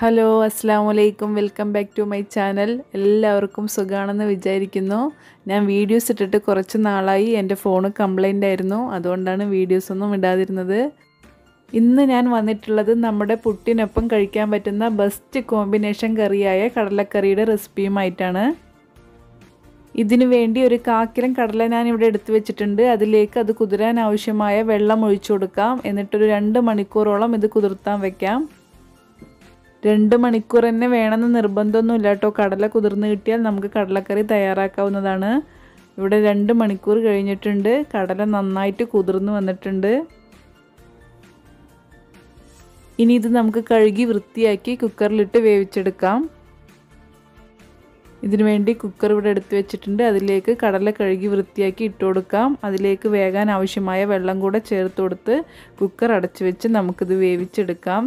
hello അസ്സാം വലൈക്കും welcome back to my channel എല്ലാവർക്കും സുഖമാണെന്ന് വിചാരിക്കുന്നു ഞാൻ വീഡിയോസ് ഇട്ടിട്ട് കുറച്ച് നാളായി എൻ്റെ ഫോണ് കംപ്ലൈൻ്റ് ആയിരുന്നു അതുകൊണ്ടാണ് വീഡിയോസ് ഒന്നും ഇടാതിരുന്നത് ഇന്ന് ഞാൻ വന്നിട്ടുള്ളത് നമ്മുടെ പുട്ടിനൊപ്പം കഴിക്കാൻ പറ്റുന്ന ബെസ്റ്റ് കോമ്പിനേഷൻ കറിയായ കടലക്കറിയുടെ റെസിപ്പിയുമായിട്ടാണ് ഇതിനു വേണ്ടി ഒരു കാക്കിലും കടല ഞാൻ ഇവിടെ എടുത്തു വെച്ചിട്ടുണ്ട് അതിലേക്ക് അത് കുതിരാൻ ആവശ്യമായ വെള്ളം ഒഴിച്ചു കൊടുക്കാം എന്നിട്ടൊരു രണ്ട് മണിക്കൂറോളം ഇത് കുതിർത്താൻ വെക്കാം രണ്ട് മണിക്കൂർ തന്നെ വേണമെന്ന് നിർബന്ധമൊന്നുമില്ല കേട്ടോ കടല കുതിർന്ന് കിട്ടിയാൽ നമുക്ക് കടലക്കറി തയ്യാറാക്കാവുന്നതാണ് ഇവിടെ രണ്ട് മണിക്കൂർ കഴിഞ്ഞിട്ടുണ്ട് കടല നന്നായിട്ട് കുതിർന്ന് വന്നിട്ടുണ്ട് ഇനി ഇത് നമുക്ക് കഴുകി വൃത്തിയാക്കി കുക്കറിലിട്ട് വേവിച്ചെടുക്കാം ഇതിനു വേണ്ടി കുക്കർ ഇവിടെ എടുത്തു വെച്ചിട്ടുണ്ട് അതിലേക്ക് കടല കഴുകി വൃത്തിയാക്കി ഇട്ട് കൊടുക്കാം അതിലേക്ക് വേകാൻ ആവശ്യമായ വെള്ളം കൂടെ ചേർത്ത് കൊടുത്ത് കുക്കർ അടച്ചു വെച്ച് നമുക്കിത് വേവിച്ചെടുക്കാം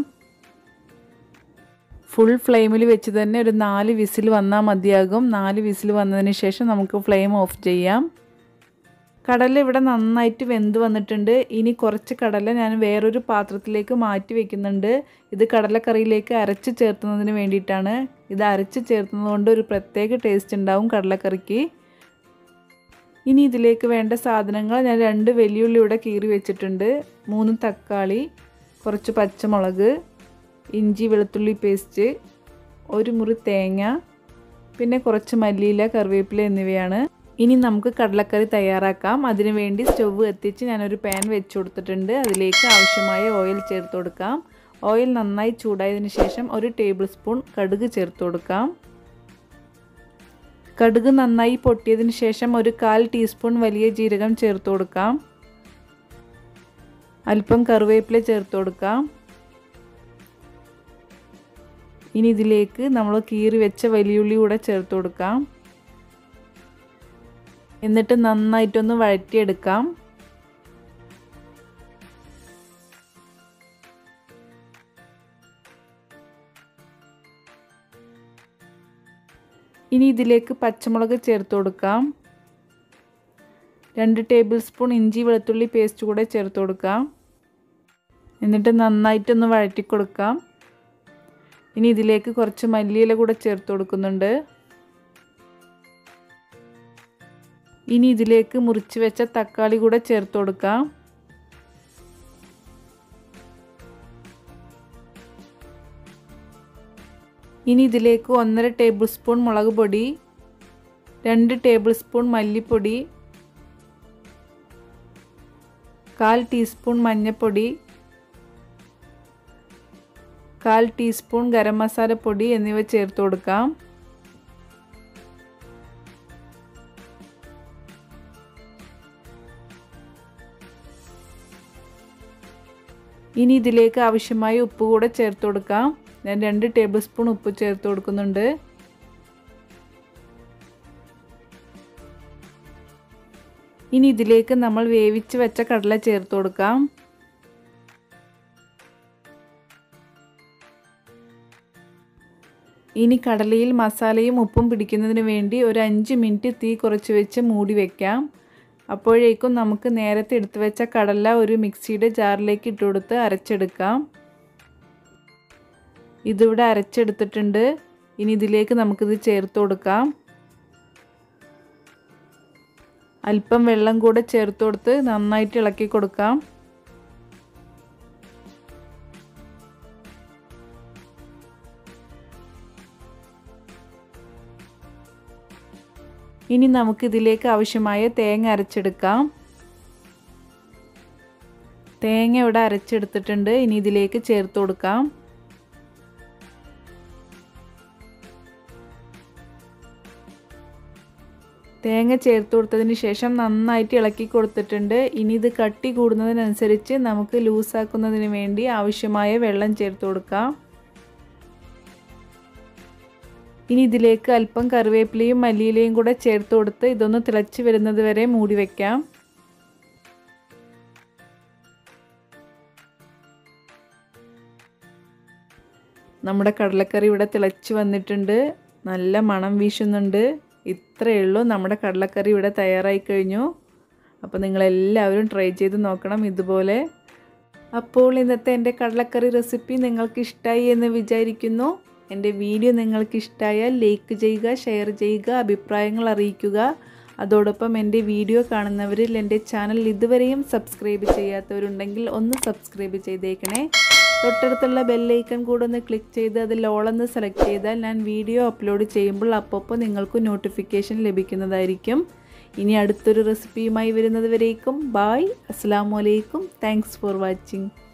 ഫുൾ ഫ്ലെയിമിൽ വെച്ച് തന്നെ ഒരു നാല് വിസിൽ വന്നാൽ മതിയാകും നാല് വിസിൽ വന്നതിന് ശേഷം നമുക്ക് ഫ്ലെയിം ഓഫ് ചെയ്യാം കടല ഇവിടെ നന്നായിട്ട് വെന്ത് വന്നിട്ടുണ്ട് ഇനി കുറച്ച് കടല ഞാൻ വേറൊരു പാത്രത്തിലേക്ക് മാറ്റി വെക്കുന്നുണ്ട് ഇത് കടലക്കറിയിലേക്ക് അരച്ച് ചേർത്തുന്നതിന് വേണ്ടിയിട്ടാണ് ഇത് അരച്ച് ചേർത്തുന്നത് കൊണ്ട് ഒരു പ്രത്യേക ടേസ്റ്റ് ഉണ്ടാവും കടലക്കറിക്ക് ഇനി ഇതിലേക്ക് വേണ്ട സാധനങ്ങൾ ഞാൻ രണ്ട് വെല്ലുള്ളി ഇവിടെ കീറി വെച്ചിട്ടുണ്ട് മൂന്ന് തക്കാളി കുറച്ച് പച്ചമുളക് ഇഞ്ചി വെളുത്തുള്ളി പേസ്റ്റ് ഒരു മുറി തേങ്ങ പിന്നെ കുറച്ച് മല്ലിയില കറിവേപ്പില എന്നിവയാണ് ഇനി നമുക്ക് കടലക്കറി തയ്യാറാക്കാം അതിനു വേണ്ടി സ്റ്റവ് എത്തിച്ച് ഞാനൊരു പാൻ വെച്ച് കൊടുത്തിട്ടുണ്ട് അതിലേക്ക് ആവശ്യമായ ഓയിൽ ചേർത്ത് കൊടുക്കാം ഓയിൽ നന്നായി ചൂടായതിനു ശേഷം ഒരു ടേബിൾ സ്പൂൺ കടുക് ചേർത്ത് കൊടുക്കാം കടുക് നന്നായി പൊട്ടിയതിന് ശേഷം ഒരു കാൽ ടീസ്പൂൺ വലിയ ജീരകം ചേർത്ത് കൊടുക്കാം അല്പം കറിവേപ്പില ചേർത്ത് കൊടുക്കാം ഇനി ഇതിലേക്ക് നമ്മൾ കീറി വെച്ച വലിയുള്ളി കൂടെ ചേർത്ത് കൊടുക്കാം എന്നിട്ട് നന്നായിട്ടൊന്ന് വഴറ്റിയെടുക്കാം ഇനി ഇതിലേക്ക് പച്ചമുളക് ചേർത്ത് കൊടുക്കാം രണ്ട് ടേബിൾ സ്പൂൺ ഇഞ്ചി വെളുത്തുള്ളി പേസ്റ്റ് കൂടെ ചേർത്ത് കൊടുക്കാം എന്നിട്ട് നന്നായിട്ടൊന്ന് വഴറ്റി കൊടുക്കാം ഇനി ഇതിലേക്ക് കുറച്ച് മല്ലിയില കൂടെ ചേർത്ത് കൊടുക്കുന്നുണ്ട് ഇനി ഇതിലേക്ക് മുറിച്ച് വെച്ച തക്കാളി കൂടെ ചേർത്ത് കൊടുക്കാം ഇനി ഇതിലേക്ക് ഒന്നര ടേബിൾ സ്പൂൺ മുളക് പൊടി രണ്ട് ടേബിൾ സ്പൂൺ മല്ലിപ്പൊടി കാൽ ടീസ്പൂൺ മഞ്ഞൾപ്പൊടി കാൽ ടീസ്പൂൺ ഗരം മസാലപ്പൊടി എന്നിവ ചേർത്ത് കൊടുക്കാം ഇനി ഇതിലേക്ക് ആവശ്യമായ ഉപ്പ് കൂടെ ചേർത്ത് കൊടുക്കാം ഞാൻ രണ്ട് ടേബിൾ സ്പൂൺ ഉപ്പ് ചേർത്ത് കൊടുക്കുന്നുണ്ട് ഇനി ഇതിലേക്ക് നമ്മൾ വേവിച്ച് വെച്ച കടല ചേർത്ത് കൊടുക്കാം ഇനി കടലയിൽ മസാലയും ഉപ്പും പിടിക്കുന്നതിന് വേണ്ടി ഒരു അഞ്ച് മിനിറ്റ് തീ കുറച്ച് വെച്ച് മൂടി വെക്കാം അപ്പോഴേക്കും നമുക്ക് നേരത്തെ എടുത്തു വെച്ച കടല ഒരു മിക്സിയുടെ ജാറിലേക്ക് ഇട്ട് കൊടുത്ത് അരച്ചെടുക്കാം ഇതിവിടെ അരച്ചെടുത്തിട്ടുണ്ട് ഇനി ഇതിലേക്ക് നമുക്കിത് ചേർത്ത് കൊടുക്കാം അല്പം വെള്ളം കൂടെ ചേർത്ത് കൊടുത്ത് നന്നായിട്ട് ഇളക്കി കൊടുക്കാം ഇനി നമുക്ക് ഇതിലേക്ക് ആവശ്യമായ തേങ്ങ അരച്ചെടുക്കാം തേങ്ങ ഇവിടെ അരച്ചെടുത്തിട്ടുണ്ട് ഇനി ഇതിലേക്ക് ചേർത്ത് കൊടുക്കാം തേങ്ങ ചേർത്ത് കൊടുത്തതിന് ശേഷം നന്നായിട്ട് ഇളക്കി കൊടുത്തിട്ടുണ്ട് ഇനി ഇത് കട്ടി കൂടുന്നതിനനുസരിച്ച് നമുക്ക് ലൂസാക്കുന്നതിന് വേണ്ടി ആവശ്യമായ വെള്ളം ചേർത്ത് കൊടുക്കാം ഇനി ഇതിലേക്ക് അല്പം കറിവേപ്പിലയും മല്ലിയിലയും കൂടെ ചേർത്ത് കൊടുത്ത് ഇതൊന്ന് തിളച്ച് വരുന്നത് വരെ മൂടി വയ്ക്കാം നമ്മുടെ കടലക്കറി ഇവിടെ തിളച്ച് വന്നിട്ടുണ്ട് നല്ല മണം വീശുന്നുണ്ട് ഇത്രയേ ഉള്ളൂ നമ്മുടെ കടലക്കറി ഇവിടെ തയ്യാറായി കഴിഞ്ഞു അപ്പോൾ നിങ്ങളെല്ലാവരും ട്രൈ ചെയ്ത് നോക്കണം ഇതുപോലെ അപ്പോൾ ഇന്നത്തെ എൻ്റെ കടലക്കറി റെസിപ്പി നിങ്ങൾക്ക് ഇഷ്ടമായി എന്ന് വിചാരിക്കുന്നു എൻ്റെ വീഡിയോ നിങ്ങൾക്ക് ഇഷ്ടമായാൽ ലൈക്ക് ചെയ്യുക ഷെയർ ചെയ്യുക അഭിപ്രായങ്ങൾ അറിയിക്കുക അതോടൊപ്പം എൻ്റെ വീഡിയോ കാണുന്നവരിൽ എൻ്റെ ചാനൽ ഇതുവരെയും സബ്സ്ക്രൈബ് ചെയ്യാത്തവരുണ്ടെങ്കിൽ ഒന്ന് സബ്സ്ക്രൈബ് ചെയ്തേക്കണേ തൊട്ടടുത്തുള്ള ബെല്ലൈക്കൺ കൂടെ ഒന്ന് ക്ലിക്ക് ചെയ്ത് അതിൽ ഓളെന്ന് സെലക്ട് ചെയ്താൽ ഞാൻ വീഡിയോ അപ്ലോഡ് ചെയ്യുമ്പോൾ അപ്പോൾ നിങ്ങൾക്ക് നോട്ടിഫിക്കേഷൻ ലഭിക്കുന്നതായിരിക്കും ഇനി അടുത്തൊരു റെസിപ്പിയുമായി വരുന്നത് വരേക്കും ബായ് അസ്സാം വലൈക്കും താങ്ക്സ് ഫോർ വാച്ചിങ്